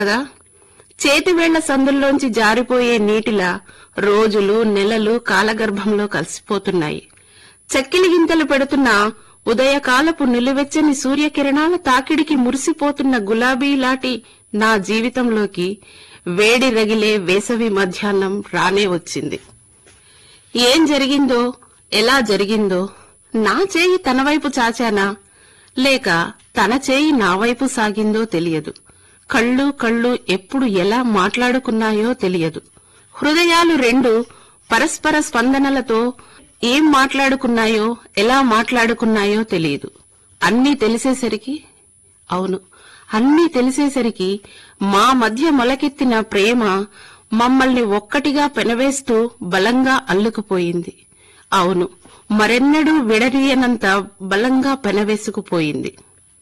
కదా చేతివేళ్ల సందుల్లోంచి జారిపోయే నీటిలా రోజులు నెలలు కాలగర్భంలో కలిసిపోతున్నాయి చక్కిలి గింతలు పెడుతున్న ఉదయకాలపు నిలువెచ్చని సూర్యకిరణాల తాకిడికి మురిసిపోతున్న గులాబీలాటి నా జీవితంలోకి వేడి రగిలే వేసవి మధ్యాహ్నం రానే వచ్చింది ఏం జరిగిందో ఎలా జరిగిందో నా చేయి తన వైపు చాచానా లేక తన చేయి నా వైపు సాగిందో తెలియదు కళ్ళు కళ్ళు ఎప్పుడు ఎలా మాట్లాడుకున్నాయో తెలియదు హృదయాలు రెండు పరస్పర స్పందనలతో ఏం మాట్లాడుకున్నాయో ఎలా మాట్లాడుకున్నాయో తెలియదు అన్నీ తెలిసేసరికి అవును అన్నీ తెలిసేసరికి మా మధ్య మొలకెత్తిన ప్రేమ మమ్మల్ని ఒక్కటిగా పెనవేస్తూ బలంగా అల్లుకుపోయింది అవును మరెన్నడూ విడదీయనంత బలంగా పెనవేసుకుపోయింది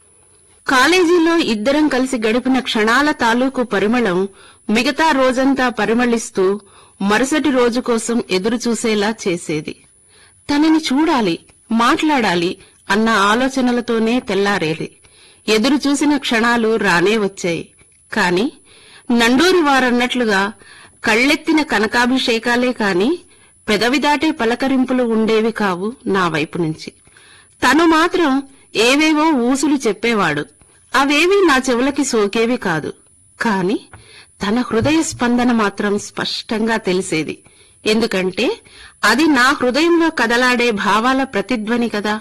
కాలేజీలో ఇద్దరం కలిసి గడిపిన క్షణాల తాలూకు పరిమళం మిగతా రోజంతా పరిమళిస్తూ మరుసటి రోజు కోసం ఎదురు చూసేలా చేసేది తనని చూడాలి మాట్లాడాలి అన్న ఆలోచనలతోనే తెల్లారేది ఎదురు చూసిన క్షణాలు రానే వచ్చాయి కాని నండూరి వారన్నట్లుగా కళ్ళెత్తిన కనకాభిషేకాలే కాని పెదవి దాటే పలకరింపులు ఉండేవి కావు నా వైపు నుంచి తను మాత్రం ఏవేవో ఊసులు చెప్పేవాడు అవేవీ నా చెవులకి సోకేవి కాదు కాని తన హృదయ స్పందన మాత్రం స్పష్టంగా తెలిసేది ఎందుకంటే అది నా హృదయంలో కదలాడే భావాల ప్రతిధ్వని కదా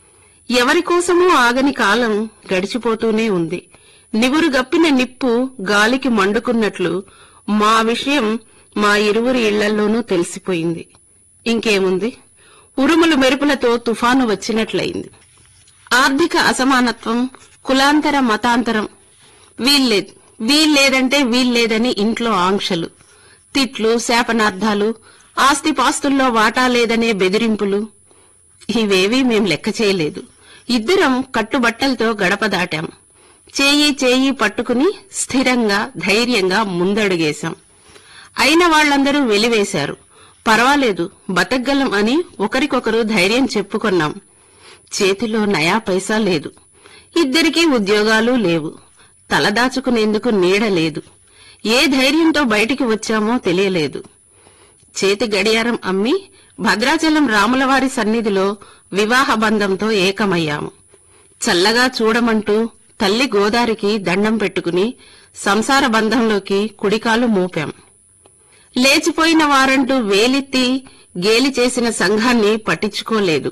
ఎవరికోసమూ ఆగని కాలం గడిచిపోతూనే ఉంది నివురు గప్పిన నిప్పు గాలికి మండుకున్నట్లు మా విషయం మా ఇరువురి ఇళ్లల్లోనూ తెలిసిపోయింది ఇంకేముంది ఉరుములు మెరుపులతో తుఫాను వచ్చినట్లయింది ఆర్థిక అసమానత్వం కులాంతర మతాంతరం వీల్లేదు వీల్లేదంటే వీల్లేదని ఇంట్లో ఆంక్షలు తిట్లు శాపనార్థాలు ఆస్తిపాస్తుల్లో వాటా లేదనే బెదిరింపులు ఇవేవీ మేం లెక్క చేయలేదు ఇద్దరం కట్టుబట్టలతో గడప దాటాం చేయి చేయి పట్టుకుని స్థిరంగా ధైర్యంగా ముందడుగేశాం అయిన వాళ్లందరూ వెలివేశారు పర్వాలేదు బతకగలం అని ఒకరికొకరు ధైర్యం చెప్పుకున్నాం చేతిలో నయా పైసా లేదు ఇద్దరికీ ఉద్యోగాలు లేవు తలదాచుకునేందుకు నీడ లేదు ఏ ధైర్యంతో బయటికి వచ్చామో తెలియలేదు చేతి గడియారం అమ్మి భద్రాచలం రాములవారి సన్నిధిలో వివాహ బంధంతో ఏకమయ్యాము చల్లగా చూడమంటూ తల్లి గోదారికి దండం పెట్టుకుని సంసార బంధంలోకి కుడికాలు మోపాం లేచిపోయిన వారంటూ వేలెత్తి గేలి చేసిన సంఘాన్ని పట్టించుకోలేదు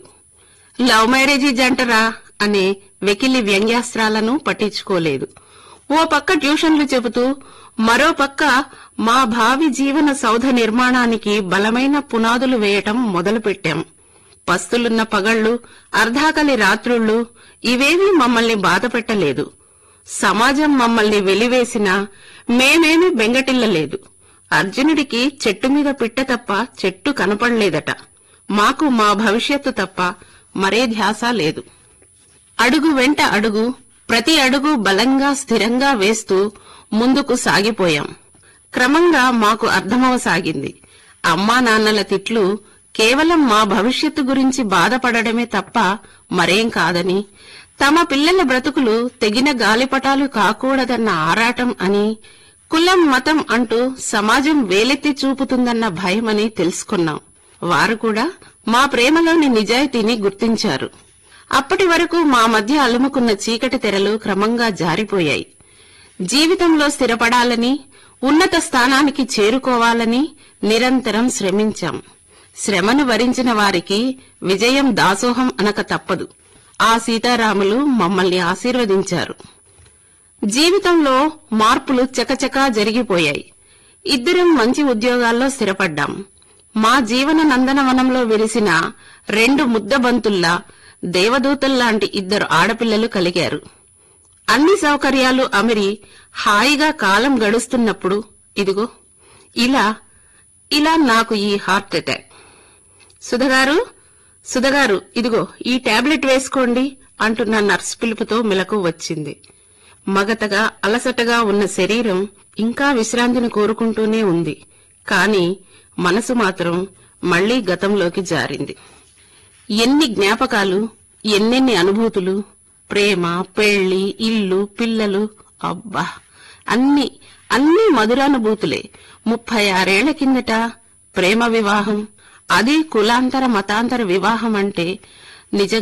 లవ్ మ్యారేజీ జంటరా అనే వెకిలి వ్యంగ్యాస్త్రాలను పట్టించుకోలేదు ఓ పక్క ట్యూషన్లు చెబుతూ మరో పక్క మా భావి జీవన సౌధ నిర్మాణానికి బలమైన పునాదులు వేయటం మొదలుపెట్టాం పస్తులున్న పగళ్లు అర్ధాకలి రాత్రుళ్ళు ఇవేమీ మమ్మల్ని బాధపెట్టలేదు సమాజం మమ్మల్ని వెలివేసినా మేమేమీ బెంగటిల్లలేదు అర్జునుడికి చెట్టు మీద పిట్ట తప్ప చెట్టు కనపడలేదట మాకు మా భవిష్యత్తు తప్ప మరే ధ్యాస లేదు అడుగు వెంట అడుగు ప్రతి అడుగు బలంగా స్థిరంగా వేస్తూ ముందుకు సాగిపోయాం క్రమంగా మాకు అర్థమవసాగింది అమ్మా నాన్నల తిట్లు కేవలం మా భవిష్యత్తు గురించి బాధపడడమే తప్ప మరేం కాదని తమ పిల్లల బ్రతుకులు తెగిన గాలిపటాలు కాకూడదన్న ఆరాటం అని కులం మతం అంటూ సమాజం వేలెత్తి చూపుతుందన్న భయమని తెలుసుకున్నాం వారు కూడా మా ప్రేమలోని నిజాయితీని గుర్తించారు అప్పటి వరకు మా మధ్య అలుముకున్న చీకటి తెరలు క్రమంగా జారిపోయాయి జీవితంలో స్థిరపడాలని ఉన్నత స్థానానికి చేరుకోవాలని నిరంతరం శ్రమించాం శ్రమను వరించిన వారికి విజయం దాసోహం అనక తప్పదు ఆ సీతారాములు మమ్మల్ని ఆశీర్వదించారు జీవితంలో మార్పులు చకచకా జరిగిపోయాయి ఇద్దరం మంచి ఉద్యోగాల్లో స్థిరపడ్డాం మా జీవన నందనవనంలో విరిసిన రెండు ముద్దబంతుల్లా దేవదూతల్లాంటి ఇద్దరు ఆడపిల్లలు కలిగారు అన్ని సౌకర్యాలు అమిరి హాయిగా కాలం గడుస్తున్నప్పుడు ఇదిగో ఇలా ఇలా నాకు ఈ హార్ట్ అటాక్ సుధగారు సుధగారు ఇదిగో ఈ టాబ్లెట్ వేసుకోండి అంటున్న నర్స్ పిలుపుతో మెలకు వచ్చింది మగతగా అలసటగా ఉన్న శరీరం ఇంకా విశ్రాంతిని కోరుకుంటూనే ఉంది కాని మనసు మాత్రం మళ్లీ గతంలోకి జారింది ఎన్ని జ్ఞాపకాలు ఎన్నెన్ని అనుభూతులు ప్రేమ పెళ్లి ఇల్లు పిల్లలు అబ్బా అన్ని అన్నీ మధురానుభూతులే ముప్పై ఆరేళ్ల కిందట ప్రేమ వివాహం అది కులాంతర మతాంతర వివాహం అంటే నిజం